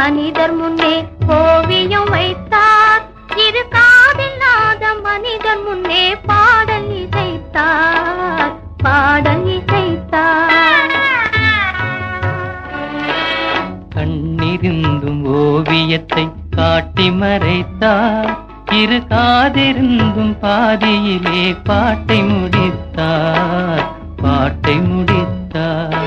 மனிதர் முன்னே ஓவியம் வைத்தார் இரு காதில்லாத மனிதர் முன்னே பாடல் இசைத்தார் பாடல் இசைத்தார் கண்ணிருந்தும் ஓவியத்தை காட்டி மறைத்தார் இரு காதிருந்தும் பாதியிலே பாட்டை முடித்தார் பாட்டை முடித்தார்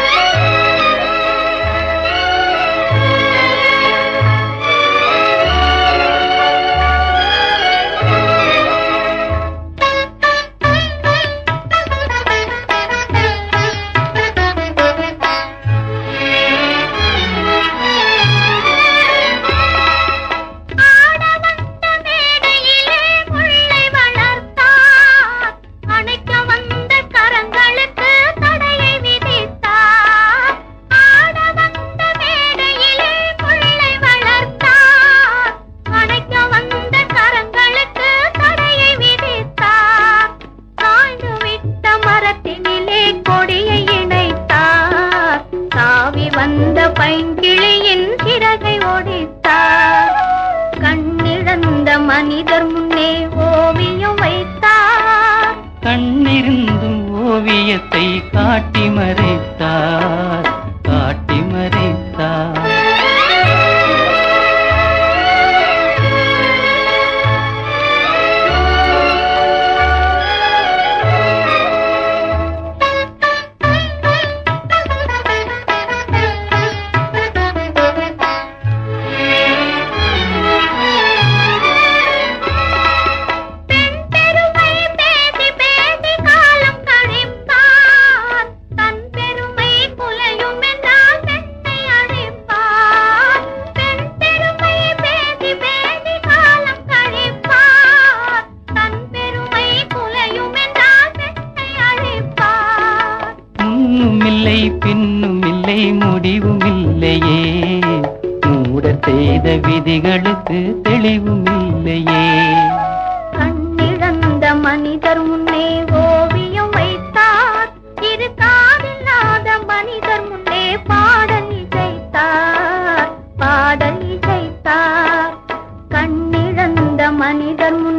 ஆட வந்த மேடையிலே முல்லை வளர்த்தார் அணைக்க வந்த கரங்களுக்கு தடையை விதித்தார் ஆட வந்த மேடையிலே முல்லை வளர்த்தார் அணைக்க வந்த கரங்களுக்கு தடையை விதித்தார் காய்ந்து விட்ட மரத்தினிலே கொடியை இணைத்தார் தாவி வந்த பைங்கிளியின் சிறகை ஒடித்தார் கண்ணிழந்த மனிதர் முன்னே ஓவியம் வைத்தார் கண்ணிருந்தும் ஓவியத்தை காட்டி மறைத்தார் காட்டி மறைத்தார் பெண் பெருமை பேசி பேசி காலம் கழிப்பார் தன் பெருமை குலையும் என்றால் பெண்ணை அழிப்பார் பெண் பெருமை பேசி பேசி காலம் கழிப்பார் தன் பெருமை குலையும் என்றால் பெண்ணை அழிப்பார் முன்னுமில்லை பின்னுமில்லை முடிவுமில்லையே மூட செய்த விதிகளுக்கு தெளிவுமில்லையே கண்ணிழந்த மனிதர் முன்னே ஓவியம் வைத்தார் இரு காதில்லாத மனிதர் முன்னே பாடல் இசைத்தார் பாடல் இசைத்தார் கண்ணிழந்த மனிதர் முன்னே